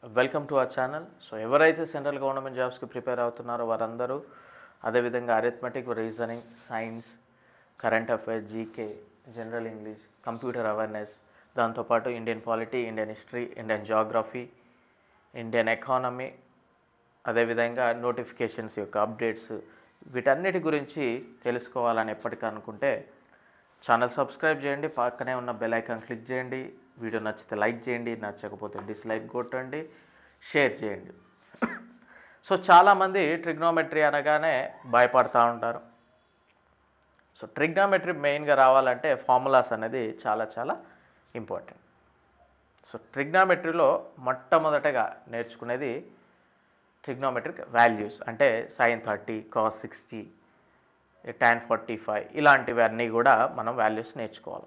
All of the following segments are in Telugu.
welcome to our channel so ఎవరైతే సెంట్రల్ గవర్నమెంట్ జాబ్స్కి ప్రిపేర్ అవుతున్నారో వారందరూ అదేవిధంగా arithmetic reasoning science current affairs GK general English computer awareness దాంతోపాటు Indian polity Indian history Indian geography Indian economy అదేవిధంగా నోటిఫికేషన్స్ యొక్క అప్డేట్స్ వీటన్నిటి గురించి తెలుసుకోవాలని ఎప్పటికీ అనుకుంటే ఛానల్ సబ్స్క్రైబ్ చేయండి పక్కనే ఉన్న బెల్ ఐకాన్ క్లిక్ చేయండి వీడియో నచ్చితే లైక్ చేయండి నచ్చకపోతే డిస్లైక్ కొట్టండి షేర్ చేయండి సో చాలామంది ట్రిగ్నోమెట్రీ అనగానే భయపడతా ఉంటారు సో ట్రిగ్నోమెట్రీ మెయిన్గా రావాలంటే ఫార్ములాస్ అనేది చాలా చాలా ఇంపార్టెంట్ సో ట్రిగ్నామెట్రీలో మొట్టమొదటగా నేర్చుకునేది ట్రిగ్నోమెట్రిక్ వాల్యూస్ అంటే sine thirty cos sixty tan forty five ఇలాంటివన్నీ కూడా మనం వాల్యూస్ నేర్చుకోవాలి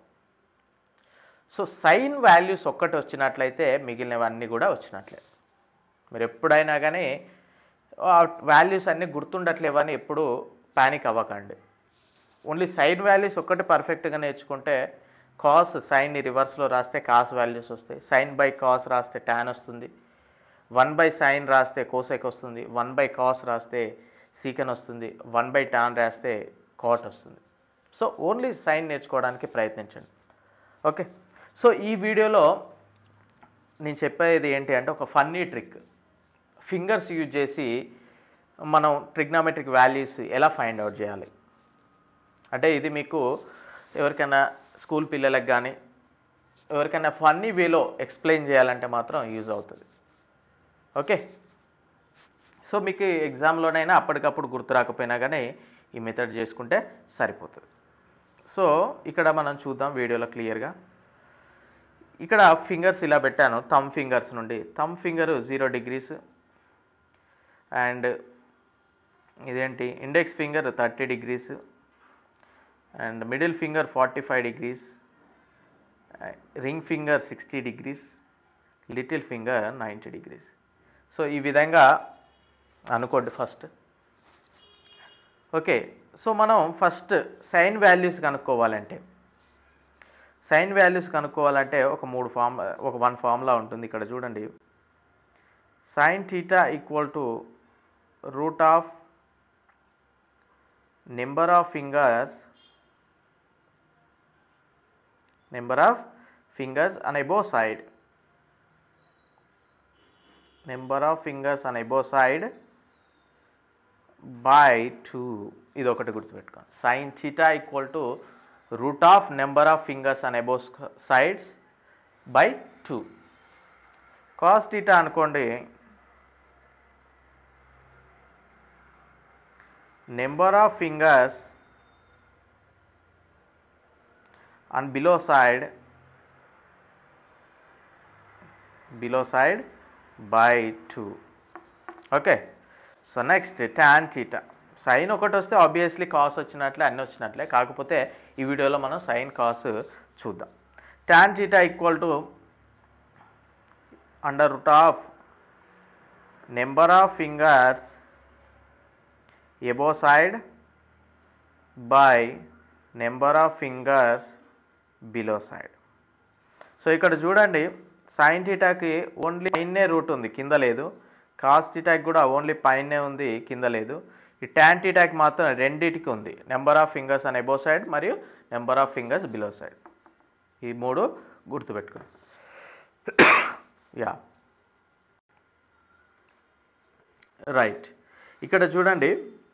సో సైన్ వాల్యూస్ ఒక్కటి వచ్చినట్లయితే మిగిలినవన్నీ కూడా వచ్చినట్లే మీరు ఎప్పుడైనా కానీ వాల్యూస్ అన్నీ గుర్తుండట్లేవని ఎప్పుడు ప్యానిక్ అవ్వకండి ఓన్లీ సైన్ వాల్యూస్ ఒక్కటి పర్ఫెక్ట్గా నేర్చుకుంటే కాస్ సైన్ని రివర్స్లో రాస్తే కాస్ వాల్యూస్ వస్తాయి సైన్ బై కాస్ రాస్తే ట్యాన్ వస్తుంది వన్ బై సైన్ రాస్తే కోసెక్ వస్తుంది వన్ బై కాస్ రాస్తే సీకెన్ వస్తుంది వన్ బై టాన్ రాస్తే కాట్ వస్తుంది సో ఓన్లీ సైన్ నేర్చుకోవడానికి ప్రయత్నించండి ఓకే సో ఈ వీడియోలో నేను చెప్పేది ఏంటి అంటే ఒక ఫన్నీ ట్రిక్ ఫింగర్స్ యూజ్ చేసి మనం ట్రిగ్నామెట్రిక్ వాల్యూస్ ఎలా ఫైండ్ అవుట్ చేయాలి అంటే ఇది మీకు ఎవరికైనా స్కూల్ పిల్లలకు కానీ ఎవరికైనా ఫన్నీ వేలో ఎక్స్ప్లెయిన్ చేయాలంటే మాత్రం యూజ్ అవుతుంది ఓకే సో మీకు ఎగ్జామ్లోనైనా అప్పటికప్పుడు గుర్తు రాకపోయినా కానీ ఈ మెథడ్ చేసుకుంటే సరిపోతుంది సో ఇక్కడ మనం చూద్దాం వీడియోలో క్లియర్గా ఇక్కడ ఫింగర్స్ ఇలా పెట్టాను థమ్ ఫింగర్స్ నుండి thumb finger zero degrees and ఇదేంటి index finger thirty degrees and middle finger forty five degrees ring finger sixty degrees little finger ninety degrees so ఈ విధంగా అనుకోండి ఫస్ట్ ఓకే సో మనం ఫస్ట్ సైన్ వాల్యూస్ కనుక్కోవాలంటే సైన్ వాల్యూస్ కనుక్కోవాలంటే ఒక మూడు ఫామ్ ఒక వన్ ఫార్ములా ఉంటుంది ఇక్కడ చూడండి sine theta equal to root of number of fingers number of fingers on above side number of fingers on above side by two ఇది ఒకటి గుర్తుపెట్టుకోండి sine theta equal to root of number of fingers on above sides by two cos theta అనుకోండి number of fingers on below side below side by 2 okay so next tan theta sine ఒకటి వస్తే ఆబ్వియస్లీ కాస్ వచ్చినట్లే అన్నీ వచ్చినట్లే కాకపోతే ఈ వీడియోలో మనం సైన్ కాస్ చూద్దాం tan theta equal to under root of number of fingers above side by number of fingers below side so ఇక్కడ చూడండి సైన్ టీటాకి ఓన్లీ పైనే రూట్ ఉంది కింద లేదు కాస్ టీటాకి కూడా ఓన్లీ పైనే ఉంది కింద లేదు ఈ ట్యాన్ టీటాకి మాత్రం రెండింటికి ఉంది నెంబర్ ఆఫ్ ఫింగర్స్ అని ఎబో సైడ్ మరియు number of fingers below side ఈ మూడు గుర్తుపెట్టుకుని యా రైట్ ఇక్కడ చూడండి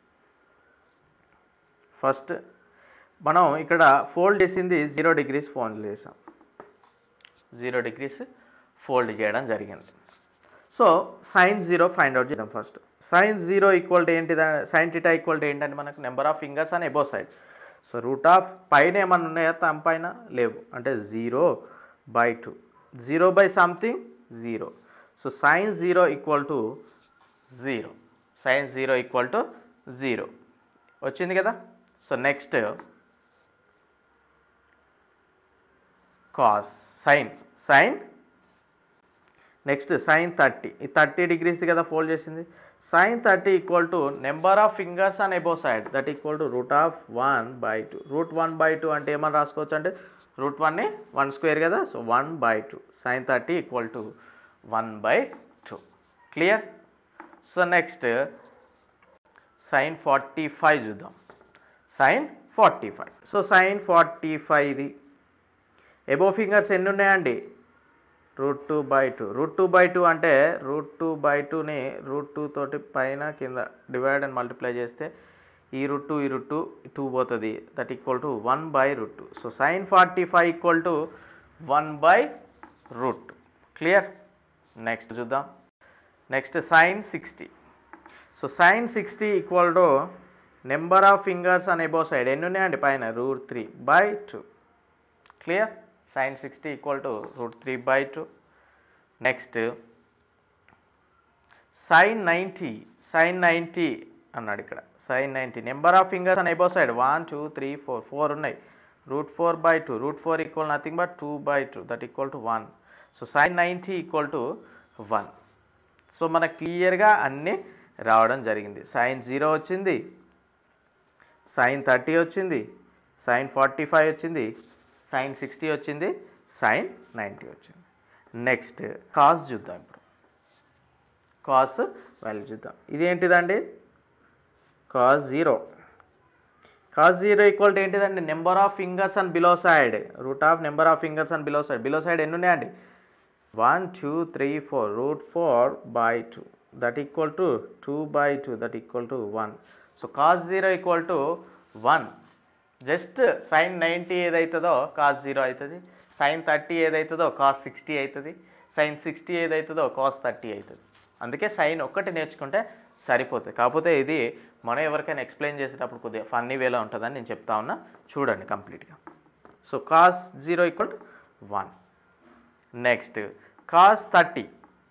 ఫస్ట్ మనం ఇక్కడ ఫోల్డ్ చేసింది జీరో డిగ్రీస్ ఫోల్డ్ చేసాం జీరో డిగ్రీస్ ఫోల్డ్ చేయడం జరిగింది so sine zero find out చేద్దాం first sine zero equal to ఏంటి సైన్ టీటా ఈక్వల్ టు ఏంటంటే మనకు నెంబర్ ఆఫ్ ఫింగర్స్ అని above side so root of పైన ఏమన్నా ఉన్నాయా తమ పైన లేవు అంటే zero by two zero by something zero so sine zero equal to zero sine zero equal to zero వచ్చింది కదా so next cos sign sine next sine thirty ఈ థర్టీ డిగ్రీస్ కదా ఫోల్డ్ చేసింది sine thirty equal to number of fingers and above side that equal to root of one by two root one by two అంటే ఏమని రాసుకోవచ్చు అంటే రూట్ వన్ని వన్ స్క్వేర్ కదా so one by two sine thirty equal to one by two clear so next sine forty five చూద్దాం sine forty five so sine forty five ఇది ఎబో ఫింగర్స్ ఎన్ని ఉన్నాయండి root two by two root two by two అంటే రూట్ టూ బై టూని రూట్ టూ తోటి పైన కింద డివైడ్ అండ్ మల్టిప్లై చేస్తే ఈ రూట్ టూ ఈ రూట్ టూ టూ పోతుంది that equal to one by root two so sine forty five equal to one by root clear next చూద్దాం next sine sixty so sine sixty equal to number of fingers అని ఎబో సైడ్ ఎన్ని ఉన్నాయండి పైన root three by two clear sine sixty equal to root three by two next sine ninety sine ninety అన్నాడు ఇక్కడ sine ninety number of fingers అని above side one two three four four ఉన్నాయి root four by two root four equal nothing but two by two that equal to one so sine ninety equal to one so మనకు క్లియర్గా అన్నీ రావడం జరిగింది సైన్ జీరో వచ్చింది సైన్ థర్టీ వచ్చింది సైన్ ఫార్టీ ఫైవ్ వచ్చింది సైన్ సిక్స్టీ వచ్చింది సైన్ నైంటీ వచ్చింది నెక్స్ట్ కాస్ చూద్దాం ఇప్పుడు కాస్ వాల్యూ చూద్దాం ఇది ఏంటిదండి cos zero cos zero equal to ఏంటిదండి number of fingers and below side root of number of fingers and below side below side ఎన్ని ఉన్నాయండి one two three four root four by two that equal to two by two that equal to one so cos zero equal to one just sine ninety ఏదవుతుందో కాస్ జీరో అవుతుంది సైన్ థర్టీ ఏదవుతుందో కాస్ సిక్స్టీ అవుతుంది సైన్ సిక్స్టీ ఏదవుతుందో కాస్ థర్టీ అవుతుంది అందుకే సైన్ ఒక్కటి నేర్చుకుంటే సరిపోతుంది కాకపోతే ఇది మనం ఎవరికైనా ఎక్స్ప్లెయిన్ చేసేటప్పుడు కొద్దిగా ఫన్నీ వేలో ఉంటుందని నేను చెప్తా ఉన్నా చూడండి కంప్లీట్గా so cos zero equal to one next cos thirty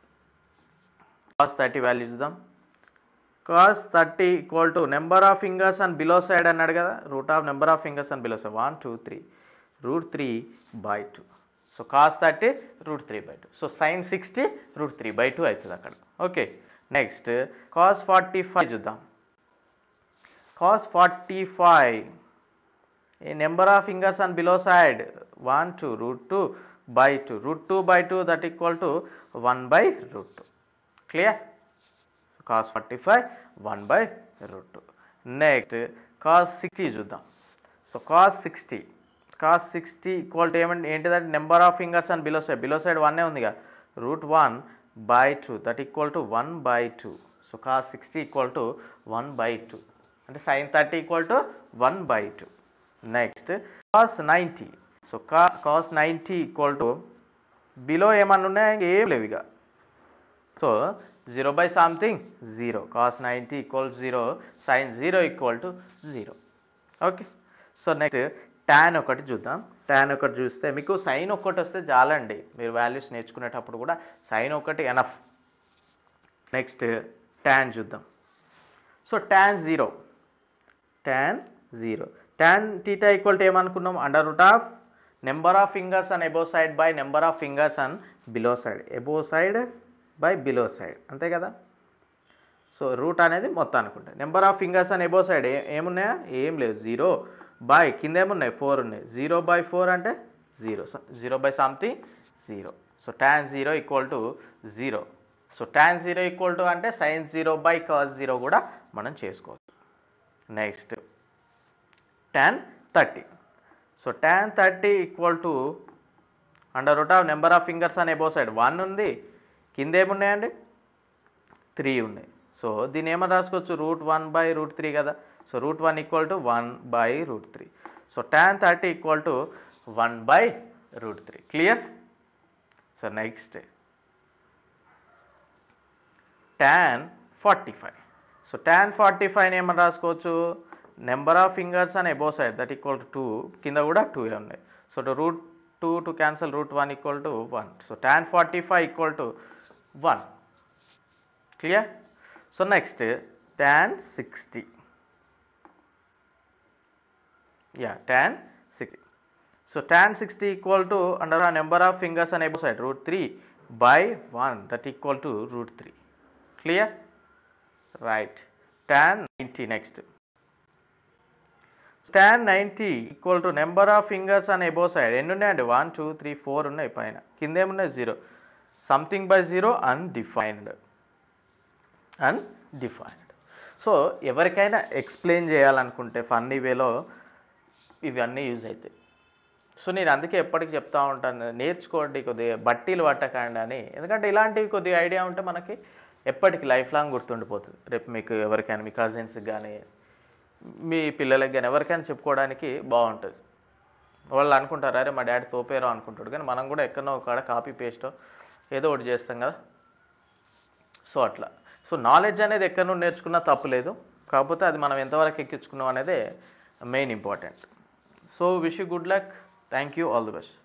cos thirty value చూద్దాం cos thirty equal to number of fingers and below side అన్నాడు కదా root of number of fingers and below side one two three root three by two so cos thirty root three by two so sine sixty root three by two అవుతుంది అక్కడ okay next cos forty five చూద్దాం cos forty five A number of fingers and below side one two root two by two root two by two that equal to one by root two clear cos forty five one by root two next cos sixty చూద్దాం so cos sixty cos sixty equal to ఏమంటే ఏంటిదంటే number of fingers and below side below side వన్నే ఉందిగా root one by two that equal to one by two so cos sixty equal to one by two అంటే sine thirty equal to one by two next cos ninety so కా cos ninety equal to below ఏమన్నా ఉన్నాయా ఏం లేవు ఇక so zero by something zero cos ninety equal zero sine zero equal to zero okay so next tan ఒకటి చూద్దాం ట్యాన్ ఒకటి చూస్తే మీకు సైన్ ఒకటి వస్తే చాలండి మీరు వాల్యూస్ నేర్చుకునేటప్పుడు కూడా సైన్ ఒకటి ఎనఫ్ నెక్స్ట్ ట్యాన్ చూద్దాం so tan zero tan zero tan theta equal to ఏమనుకున్నాం under root of number of fingers and above side by number of fingers and below side above side by below side అంతే కదా సో రూట్ అనేది మొత్తం అనుకుంటా number of fingers and above side ఏమున్నాయా ఏం లేదు జీరో బై కింద ఏమున్నాయి ఫోర్ ఉన్నాయి జీరో బై ఫోర్ అంటే zero zero by something zero so tan zero equal to zero so tan zero equal to అంటే sine zero by cos zero కూడా మనం చేసుకోవచ్చు next tan thirty so tan thirty equal to under root of number of fingers అనే బో సైడ్ వన్ ఉంది కింద ఏమున్నాయండి త్రీ ఉన్నాయి సో దీన్ని ఏమని రాసుకోవచ్చు root one by root three కదా so root one equal to one by root three so tan thirty equal to one by root three clear so next tan forty five so tan forty five ఏమని రాసుకోవచ్చు నెంబర్ ఆఫ్ ఫింగర్స్ అని above side that equal to two కింద కూడా టూ ఉన్నాయి so to root two to cancel root one equal to one so tan forty five equal to one clear so next tan sixty yeah tan sixty so tan sixty equal to under uh number of fingers అనే side root three by one that equal to root three clear right tan ninety next tan ninety equal to number of fingers అని ఎబో సైడ్ ఎన్ని ఉన్నాయండి వన్ టూ త్రీ ఫోర్ ఉన్నాయి పైన కింద ఏమున్నాయి zero something by zero undefined and defined so ఎవరికైనా ఎక్స్ప్లెయిన్ చేయాలనుకుంటే ఫన్నీ వేలో ఇవన్నీ యూజ్ అవుతాయి సో నేను అందుకే ఎప్పటికీ చెప్తా ఉంటాను నేర్చుకోండి కొద్దిగా బట్టీలు పట్టకండి అని ఎందుకంటే ఇలాంటివి కొద్దిగా ఐడియా ఉంటే మనకి ఎప్పటికీ లైఫ్ లాంగ్ గుర్తుండిపోతుంది రేపు మీకు ఎవరికైనా మీ కజిన్స్కి కానీ మీ పిల్లలకి కానీ ఎవరికైనా చెప్పుకోవడానికి బాగుంటుంది వాళ్ళు అనుకుంటారు అరే మా డాడీ తోపేరో అనుకుంటాడు కానీ మనం కూడా ఎక్కడో ఒక కాపీ పేస్టో ఏదో ఒకటి చేస్తాం కదా సో అట్లా సో నాలెడ్జ్ అనేది ఎక్కడి నుండి నేర్చుకున్నా తప్పులేదు కాకపోతే అది మనం ఎంతవరకు ఎక్కించుకున్నాం అనేది main important so wish you good luck thank you all the best